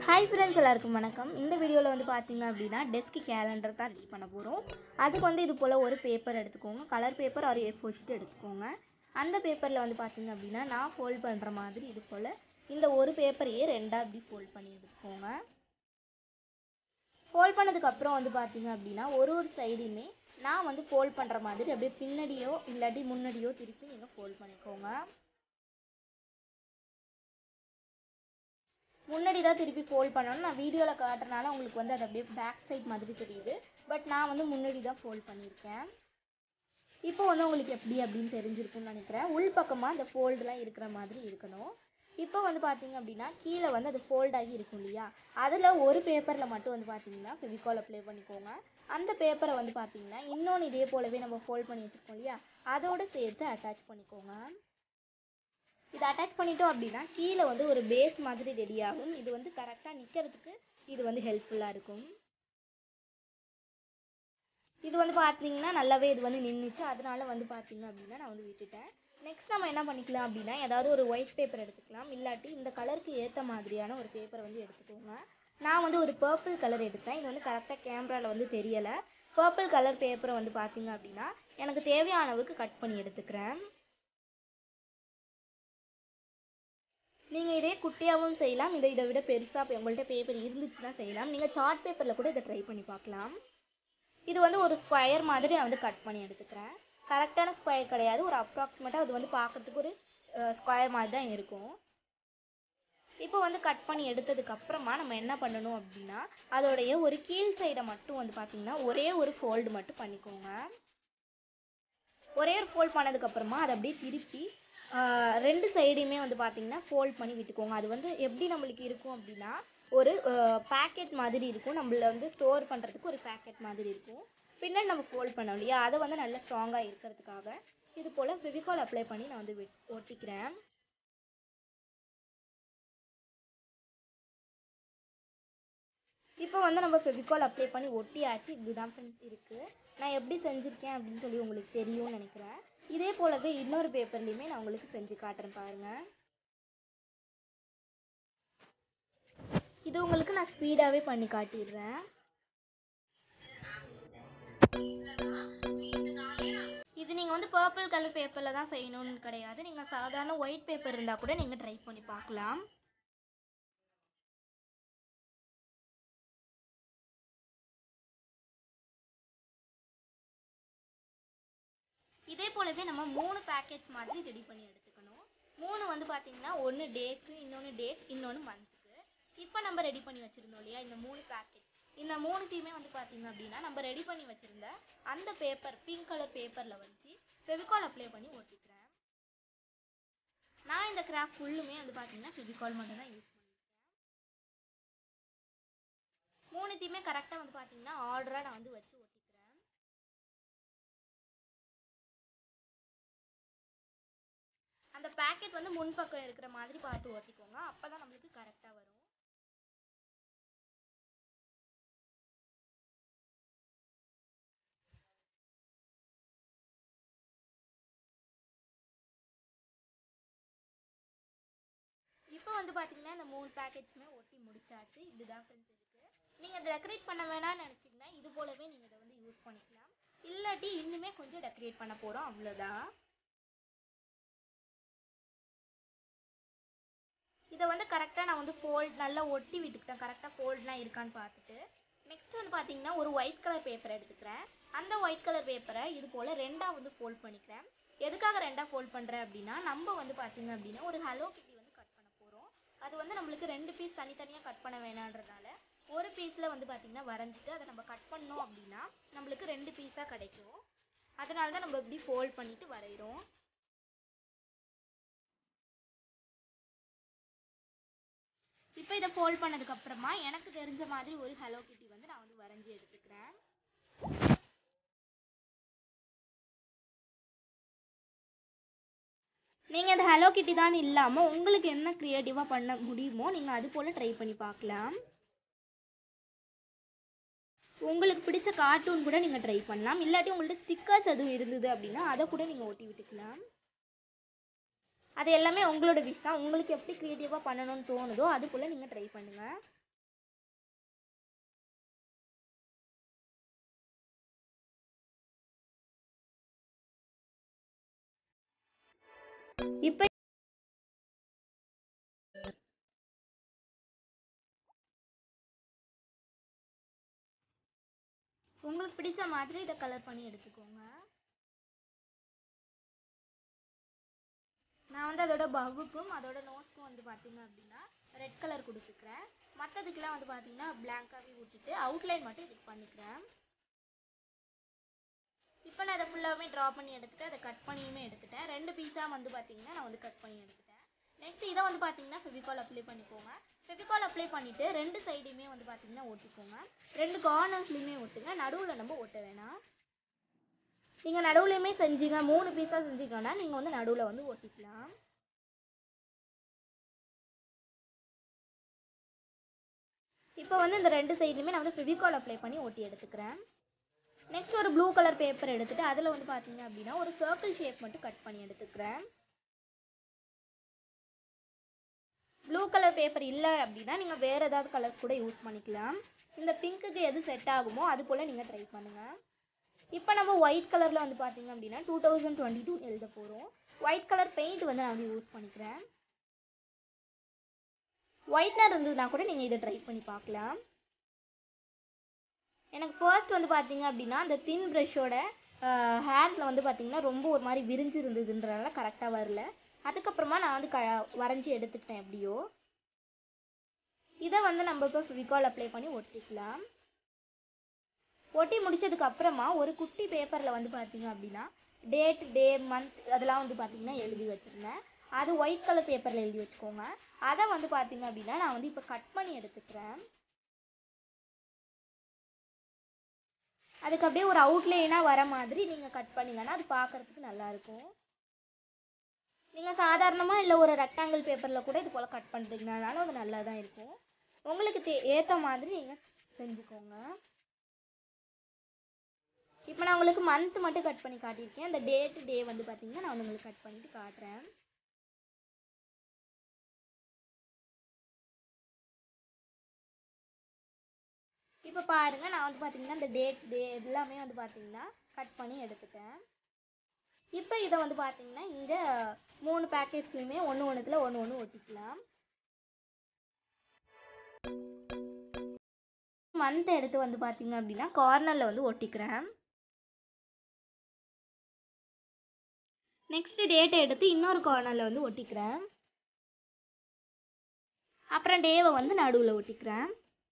hi friends எல்லாருக்கும் வணக்கம் இந்த வீடியோவில் வந்து பார்த்தீங்க அப்படின்னா டெஸ்க் கேலண்டர் தான் ரெடி பண்ண போகிறோம் அதுக்கு வந்து இது போல் ஒரு பேப்பர் எடுத்துக்கோங்க கலர் பேப்பர் ஒரு ஏ வச்சுட்டு எடுத்துக்கோங்க அந்த பேப்பரில் வந்து பார்த்தீங்க அப்படின்னா நான் ஃபோல்ட் பண்ணுற மாதிரி இது போல் இந்த ஒரு பேப்பரையே ரெண்டாக இப்படி ஃபோல்ட் பண்ணி எடுத்துக்கோங்க ஃபோல்ட் பண்ணதுக்கப்புறம் வந்து பார்த்தீங்க அப்படின்னா ஒரு ஒரு சைடுமே நான் வந்து ஃபோல்ட் பண்ணுற மாதிரி அப்படியே பின்னாடியோ இல்லாட்டி முன்னாடியோ திருப்பி நீங்கள் ஃபோல்ட் பண்ணிக்கோங்க முன்னாடி தான் திருப்பி ஃபோல்ட் பண்ணணும் நான் வீடியோவில் காட்டுறனால உங்களுக்கு வந்து அது அப்படியே பேக் சைட் மாதிரி தெரியுது பட் நான் வந்து முன்னாடி தான் ஃபோல்ட் பண்ணியிருக்கேன் இப்போ வந்து உங்களுக்கு எப்படி அப்படின்னு தெரிஞ்சிருக்கும்னு நினைக்கிறேன் உள் பக்கமாக அந்த ஃபோல்டுலாம் இருக்கிற மாதிரி இருக்கணும் இப்போ வந்து பார்த்தீங்க அப்படின்னா கீழே வந்து அது ஃபோல்ட் ஆகி இருக்கும் இல்லையா அதில் ஒரு பேப்பரில் மட்டும் வந்து பார்த்தீங்கன்னா ஃபெவிகால் அப்ளை பண்ணிக்கோங்க அந்த பேப்பரை வந்து பார்த்தீங்கன்னா இன்னொன்று இதே போலவே நம்ம ஃபோல்ட் பண்ணி வச்சுருக்கோம் இல்லையா அதோட சேர்த்து அட்டாச் பண்ணிக்கோங்க இதை அட்டாச் பண்ணிட்டோம் அப்படின்னா கீழே வந்து ஒரு பேஸ் மாதிரி ரெடி ஆகும் இது வந்து கரெக்டாக நிற்கிறதுக்கு இது வந்து ஹெல்ப்ஃபுல்லாக இருக்கும் இது வந்து பார்த்தீங்கன்னா நல்லாவே இது வந்து நின்றுச்சு அதனால வந்து பார்த்தீங்க அப்படின்னா நான் வந்து விட்டுட்டேன் நெக்ஸ்ட் நம்ம என்ன பண்ணிக்கலாம் அப்படின்னா ஏதாவது ஒரு ஒயிட் பேப்பர் எடுத்துக்கலாம் இல்லாட்டி இந்த கலருக்கு ஏற்ற மாதிரியான ஒரு பேப்பரை வந்து எடுத்துக்கோங்க நான் வந்து ஒரு பர்பிள் கலர் எடுத்தேன் இது வந்து கரெக்டாக கேமராவில் வந்து தெரியலை பர்பிள் கலர் பேப்பரை வந்து பார்த்தீங்க அப்படின்னா எனக்கு தேவையான அளவுக்கு கட் பண்ணி எடுத்துக்கிறேன் நீங்கள் இதே குட்டியாகவும் செய்யலாம் இதை இதை விட பெருசாக உங்கள்கிட்ட பேப்பர் இருந்துச்சுன்னா செய்யலாம் நீங்கள் சார்ட் பேப்பரில் கூட இதை ட்ரை பண்ணி பார்க்கலாம் இது வந்து ஒரு ஸ்கொயர் மாதிரி நான் வந்து கட் பண்ணி எடுத்துக்கிறேன் கரெக்டான ஸ்கொயர் கிடையாது ஒரு அப்ராக்சிமேட்டாக அது வந்து பார்க்கறதுக்கு ஒரு ஸ்கொயர் மாதிரி தான் இருக்கும் இப்போ வந்து கட் பண்ணி எடுத்ததுக்கு அப்புறமா நம்ம என்ன பண்ணணும் அப்படின்னா அதோடைய ஒரு கீழ் சைடை மட்டும் வந்து பார்த்தீங்கன்னா ஒரே ஒரு ஃபோல்டு மட்டும் பண்ணிக்கோங்க ஒரே ஒரு ஃபோல்ட் பண்ணதுக்கப்புறமா அதை அப்படியே திருப்பி ரெண்டு சைடையுமே வந்து பார்த்தீங்கன்னா ஃபோல்ட் பண்ணி விட்டுக்கோங்க அது வந்து எப்படி நம்மளுக்கு இருக்கும் அப்படின்னா ஒரு பேக்கெட் மாதிரி இருக்கும் நம்மள வந்து ஸ்டோர் பண்ணுறதுக்கு ஒரு பேக்கெட் மாதிரி இருக்கும் பின்னாடி நம்ம ஃபோல்ட் பண்ணோம் இல்லையா அதை வந்து நல்லா ஸ்ட்ராங்காக இருக்கிறதுக்காக இது போல் ஃபெவிகால் அப்ளை பண்ணி நான் வந்து ஒட்டிக்கிறேன் இப்போ வந்து நம்ம ஃபெவிகால் அப்ளை பண்ணி ஒட்டியாச்சு இப்படிதான் ஃப்ரெண்ட்ஸ் இருக்குது நான் எப்படி செஞ்சுருக்கேன் அப்படின்னு சொல்லி உங்களுக்கு தெரியும்னு நினைக்கிறேன் இதே போலவே இன்னொரு பேப்பர்லையுமே நான் உங்களுக்கு செஞ்சு காட்டுறேன் பாருங்க இது உங்களுக்கு நான் ஸ்பீடாகவே பண்ணி காட்டிடுறேன் இது நீங்கள் வந்து பர்பிள் கலர் பேப்பரில் தான் செய்யணும்னு கிடையாது நீங்கள் சாதாரண ஒயிட் பேப்பர் இருந்தால் கூட நீங்கள் ட்ரை பண்ணி பார்க்கலாம் இதே போலவே நம்ம மூணு பேக்கெட்ஸ் மாதிரி ரெடி பண்ணி எடுத்துக்கணும் மூணு வந்து பார்த்தீங்கன்னா ஒன்று டேக்கு இன்னொன்று டேட் இன்னொன்று மந்த்துக்கு இப்போ நம்ம ரெடி பண்ணி வச்சுருந்தோம் இல்லையா இந்த மூணு பேக்கெட் இந்த மூணுத்தையுமே வந்து பார்த்தீங்க அப்படின்னா நம்ம ரெடி பண்ணி வச்சுருந்த அந்த பேப்பர் பிங்க் கலர் பேப்பரில் வச்சு ஃபெவிகால் அப்ளை பண்ணி ஒட்டிக்கிறேன் நான் இந்த கிராஃப்ட் ஃபுல்லுமே வந்து பார்த்தீங்கன்னா ஃபெவிகால் மட்டும் தான் யூஸ் பண்ணியிருக்கேன் மூணுத்தையுமே கரெக்டாக வந்து பார்த்தீங்கன்னா ஆர்டராக நான் வந்து வச்சு ஒட்டிக்கிறேன் அந்த பேக்கெட் வந்து முன்பக்கம் இருக்கிற மாதிரி பார்த்து ஒட்டிக்கோங்க அப்போ தான் நம்மளுக்கு கரெக்டாக வரும் இப்போ வந்து பார்த்தீங்கன்னா இந்த மூணு பேக்கெட்ஸுமே ஒட்டி முடிச்சாச்சு இப்படி தான் ஃப்ரெண்ட்ஸ் இருக்குது நீங்கள் டெக்கரேட் பண்ண வேணாம்னு நினச்சிங்கன்னா இது போலவே நீங்கள் இதை வந்து யூஸ் பண்ணிக்கலாம் இல்லாட்டி இன்னுமே கொஞ்சம் டெக்கரேட் பண்ண போகிறோம் அவ்வளோதான் இதை வந்து கரெக்டாக நான் வந்து ஃபோல்ட் நல்லா ஒட்டி விட்டுக்கிட்டேன் கரெக்டாக ஃபோல்ட்லாம் இருக்கான்னு பார்த்துட்டு நெக்ஸ்ட் வந்து பார்த்தீங்கன்னா ஒரு ஒயிட் கலர் பேப்பர் எடுத்துக்கிறேன் அந்த ஒயிட் கலர் பேப்பரை இது போல் ரெண்டாக வந்து ஃபோல்ட் பண்ணிக்கிறேன் எதுக்காக ரெண்டாக ஃபோல்ட் பண்ணுறேன் அப்படின்னா நம்ம வந்து பார்த்தீங்க அப்படின்னா ஒரு ஹலோ கிட்டி வந்து கட் பண்ண போகிறோம் அது வந்து நம்மளுக்கு ரெண்டு பீஸ் தனித்தனியாக கட் பண்ண வேணான்றதால ஒரு பீஸில் வந்து பார்த்தீங்கன்னா வரைஞ்சிட்டு அதை நம்ம கட் பண்ணோம் அப்படின்னா நம்மளுக்கு ரெண்டு பீஸாக கிடைக்கும் அதனால தான் நம்ம இப்படி ஃபோல்ட் பண்ணிட்டு வரைகிறோம் இப்போ இதை ஃபோல்ட் பண்ணதுக்கப்புறமா எனக்கு தெரிஞ்ச மாதிரி ஒரு ஹலோ கிட்டி வந்து நான் வந்து வரைஞ்சி எடுத்துக்கிறேன் நீங்கள் அந்த ஹலோ கிட்டி தான் இல்லாமல் உங்களுக்கு என்ன க்ரியேட்டிவாக பண்ண முடியுமோ நீங்கள் அது போல் ட்ரை பண்ணி பார்க்கலாம் உங்களுக்கு பிடிச்ச கார்ட்டூன் கூட நீங்கள் ட்ரை பண்ணலாம் இல்லாட்டி உங்கள்ட்ட ஸ்டிக்கர்ஸ் எதுவும் இருந்தது அப்படின்னா அதை கூட நீங்கள் ஒட்டி விட்டுக்கலாம் அது எல்லாமே உங்களோட விஷ் தான் உங்களுக்கு எப்படி க்ரியேட்டிவாக பண்ணணும்னு தோணுதோ அது போல் நீங்கள் ட்ரை பண்ணுங்கள் இப்போ உங்களுக்கு பிடிச்ச மாதிரி இதை கலர் பண்ணி எடுத்துக்கோங்க நான் வந்து அதோட பவுக்கும் அதோட நோஸ்க்கும் வந்து பார்த்தீங்க அப்படின்னா ரெட் கலர் கொடுத்துக்கிறேன் மற்றதுக்கெல்லாம் வந்து பார்த்தீங்கன்னா பிளாங்காகவே விட்டுட்டு அவுட்லைன் மட்டும் இதுக்கு பண்ணிக்கிறேன் இப்போ நான் அதை ஃபுல்லாகவே ட்ரா பண்ணி எடுத்துட்டு அதை கட் பண்ணியுமே எடுத்துட்டேன் ரெண்டு பீஸாக வந்து பார்த்தீங்கன்னா நான் வந்து கட் பண்ணி எடுத்துட்டேன் நெக்ஸ்ட் இதை வந்து பார்த்தீங்கன்னா ஃபெவிகால் அப்ளை பண்ணிக்கோங்க ஃபெவிகால் அப்ளை பண்ணிவிட்டு ரெண்டு சைடுமே வந்து பார்த்தீங்கன்னா ஒட்டிக்கோங்க ரெண்டு கார்னர்ஸ்லையுமே ஒட்டுங்க நடுவில் நம்ம ஒட்ட வேணாம் நீங்கள் நடுவுலையுமே செஞ்சீங்க மூணு பீஸாக செஞ்சீங்கன்னா நீங்கள் வந்து நடுவில் வந்து ஒட்டிக்கலாம் இப்போ வந்து இந்த ரெண்டு சைட்லையுமே நான் வந்து ஃபெவிகால் அப்ளை பண்ணி ஒட்டி எடுத்துக்கிறேன் நெக்ஸ்ட் ஒரு ப்ளூ கலர் பேப்பர் எடுத்துட்டு அதில் வந்து பார்த்தீங்க அப்படின்னா ஒரு சர்க்கிள் ஷேப் மட்டும் கட் பண்ணி எடுத்துக்கிறேன் ப்ளூ கலர் பேப்பர் இல்லை அப்படின்னா நீங்கள் வேறு ஏதாவது கலர்ஸ் கூட யூஸ் பண்ணிக்கலாம் இந்த பிங்க்குக்கு எது செட் ஆகுமோ அது போல் நீங்கள் ட்ரை பண்ணுங்கள் இப்போ நம்ம ஒயிட் கலரில் வந்து பார்த்தீங்க அப்படின்னா டூ தௌசண்ட் டுவெண்ட்டி டூ எழுத போகிறோம் ஒயிட் கலர் பெயிண்ட் வந்து நான் வந்து யூஸ் பண்ணிக்கிறேன் ஒயிட்னர் இருந்ததுன்னா கூட நீங்கள் இதை ட்ரை பண்ணி பார்க்கலாம் எனக்கு ஃபர்ஸ்ட் வந்து பார்த்தீங்க அப்படின்னா அந்த தின் ப்ரஷோட ஹேரில் வந்து பார்த்தீங்கன்னா ரொம்ப ஒரு மாதிரி விரிஞ்சு இருந்ததுன்றனால கரெக்டாக வரல அதுக்கப்புறமா நான் வந்து க வரைஞ்சி எடுத்துக்கிட்டேன் எப்படியோ இதை வந்து நம்ம இப்போ விகால் அப்ளை பண்ணி ஒட்டிக்கலாம் ஒட்டி முடிச்சதுக்கு அப்புறமா ஒரு குட்டி பேப்பரில் வந்து பார்த்தீங்க அப்படின்னா டேட் டே மந்த் அதெல்லாம் வந்து பார்த்தீங்கன்னா எழுதி வச்சுருந்தேன் அது ஒயிட் கலர் பேப்பரில் எழுதி வச்சுக்கோங்க அதை வந்து பார்த்தீங்க அப்படின்னா நான் வந்து இப்போ கட் பண்ணி எடுத்துக்கிறேன் அதுக்கு அப்படியே ஒரு அவுட்லைனாக வர மாதிரி நீங்கள் கட் பண்ணீங்கன்னா அது பார்க்குறதுக்கு நல்லாயிருக்கும் நீங்கள் சாதாரணமாக இல்லை ஒரு ரெக்டாங்கிள் பேப்பரில் கூட இது போல் கட் பண்ணுறீங்கனாலும் அது நல்லா தான் இருக்கும் உங்களுக்கு தே ஏற்ற மாதிரி நீங்கள் செஞ்சுக்கோங்க இப்போ நான் உங்களுக்கு மந்த் மட்டும் கட் பண்ணி காட்டியிருக்கேன் அந்த டேட் டே வந்து பார்த்தீங்கன்னா நான் வந்து உங்களுக்கு கட் பண்ணிட்டு காட்டுறேன் இப்போ பாருங்க நான் வந்து பார்த்தீங்கன்னா இந்த டேட் டே எல்லாமே வந்து பார்த்தீங்கன்னா கட் பண்ணி எடுத்துட்டேன் இப்போ இதை வந்து பார்த்தீங்கன்னா இங்கே மூணு பேக்கெட்ஸ்லையுமே ஒன்று ஒன்றுத்துல ஒன்று ஒன்று ஒட்டிக்கலாம் மந்த் எடுத்து வந்து பார்த்தீங்க அப்படின்னா கார்னரில் வந்து ஒட்டிக்கிறேன் நெக்ஸ்ட் டேட்டை எடுத்து இன்னொரு கார்னரில் வந்து ஒட்டிக்கிறேன் அப்புறம் டேவை வந்து நடுவில் ஒட்டிக்கிறேன்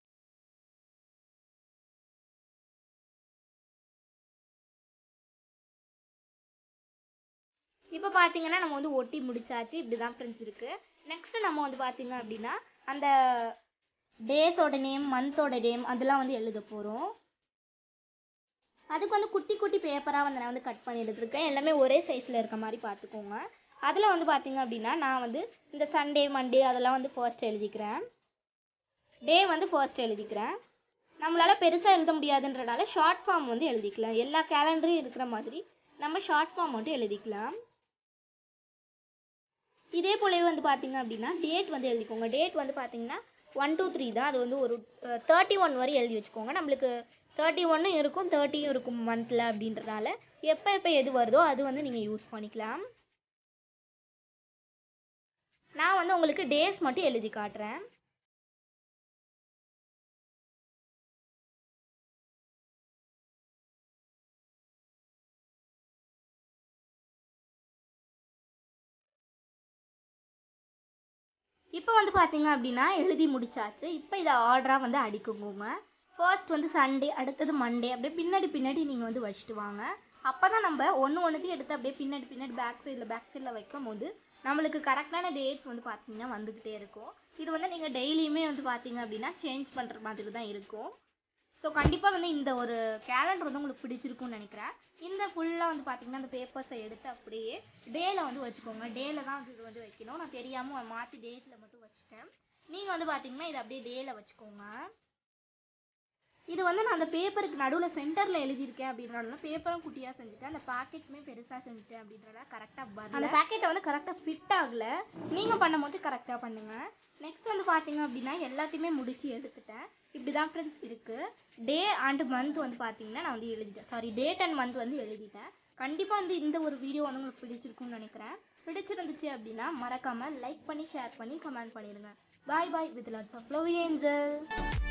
இப்போ பார்த்தீங்கன்னா நம்ம வந்து ஒட்டி முடிச்சாச்சு இப்படி தான் ஃப்ரெண்ட்ஸ் இருக்குது நெக்ஸ்ட்டு நம்ம வந்து பார்த்தீங்க அப்படின்னா அந்த டேஸோட நேம் மந்தோட நேம் அதெல்லாம் வந்து எழுத போகிறோம் அதுக்கு வந்து குட்டி குட்டி பேப்பராக வந்து நான் வந்து கட் பண்ணி எடுத்துருக்கேன் எல்லாமே ஒரே சைஸில் இருக்க மாதிரி பார்த்துக்கோங்க அதில் வந்து பார்த்தீங்க அப்படின்னா நான் வந்து இந்த சண்டே மண்டே அதெல்லாம் வந்து ஃபர்ஸ்ட் எழுதிக்கிறேன் டே வந்து ஃபர்ஸ்ட் எழுதிக்கிறேன் நம்மளால் பெருசாக எழுத முடியாதுன்றனால ஷார்ட் ஃபார்ம் வந்து எழுதிக்கலாம் எல்லா கேலண்டரும் இருக்கிற மாதிரி நம்ம ஷார்ட் ஃபார்ம் மட்டும் எழுதிக்கலாம் இதே போலவே வந்து பார்த்தீங்க அப்படின்னா டேட் வந்து எழுதிக்கோங்க டேட் வந்து பார்த்தீங்கன்னா ஒன் டூ த்ரீ தான் அது வந்து ஒரு தேர்ட்டி ஒன் வரை எழுதி வச்சுக்கோங்க நம்மளுக்கு தேர்ட்டி ஒன்னும் இருக்கும் தேர்ட்டியும் இருக்கும் மந்தில் அப்படின்றனால எப்போ எப்போ எது வருதோ அது வந்து நீங்கள் யூஸ் பண்ணிக்கலாம் நான் வந்து உங்களுக்கு டேஸ் மட்டும் எழுதி காட்டுறேன் இப்போ வந்து பார்த்தீங்க அப்படின்னா எழுதி முடிச்சாச்சு இப்போ இதை ஆர்டராக வந்து அடிக்குங்க ஃபர்ஸ்ட் வந்து சண்டே அடுத்தது மண்டே அப்படியே பின்னாடி பின்னாடி நீங்கள் வந்து வச்சுட்டு வாங்க அப்போ தான் நம்ம ஒன்று ஒன்றுத்தையும் எடுத்து அப்படியே பின்னாடி பின்னாடி பேக் சைடில் பேக் சைடில் வைக்கும் போது நம்மளுக்கு கரெக்டான டேட்ஸ் வந்து பார்த்தீங்கன்னா வந்துக்கிட்டே இருக்கும் இது வந்து நீங்கள் டெய்லியுமே வந்து பார்த்தீங்க அப்படின்னா சேஞ்ச் பண்ணுற மாதிரி தான் இருக்கும் ஸோ கண்டிப்பாக வந்து இந்த ஒரு கேலண்டர் வந்து உங்களுக்கு பிடிச்சிருக்கும்னு நினைக்கிறேன் இந்த ஃபுல்லாக வந்து பார்த்தீங்கன்னா அந்த பேப்பர்ஸை எடுத்து அப்படியே டேல வந்து வச்சுக்கோங்க டேல தான் இது வந்து வைக்கணும் நான் தெரியாமல் மாற்றி டேட்டில் மட்டும் வச்சுட்டேன் நீங்கள் வந்து பார்த்தீங்கன்னா இதை அப்படியே டேல வச்சுக்கோங்க இது வந்து நான் அந்த பேப்பருக்கு நடுவில் சென்டரில் எழுதியிருக்கேன் அப்படின்றனால பேப்பரும் குட்டியாக செஞ்சுட்டேன் அந்த பாக்கெட்டுமே பெருசாக செஞ்சுட்டேன் அப்படின்றனால கரெக்டாக வரல அந்த பாக்கெட்டை வந்து கரெக்டாக ஃபிட் ஆகலை நீங்கள் பண்ணும்போது கரெக்டாக பண்ணுங்கள் நெக்ஸ்ட் வந்து பார்த்தீங்க அப்படின்னா எல்லாத்தையுமே முடிச்சு எடுத்துட்டேன் இப்படி தான் ஃப்ரெண்ட்ஸ் இருக்குது டே அண்ட் மந்த் வந்து பார்த்தீங்கன்னா நான் வந்து எழுதிட்டேன் சாரி டேட் அண்ட் மந்த் வந்து எழுதிட்டேன் கண்டிப்பாக வந்து இந்த ஒரு வீடியோ வந்து உங்களுக்கு பிடிச்சிருக்கும்னு நினைக்கிறேன் பிடிச்சிருந்துச்சு அப்படின்னா மறக்காமல் லைக் பண்ணி ஷேர் பண்ணி கமெண்ட் பண்ணிடுங்க bye bye with lots of love angel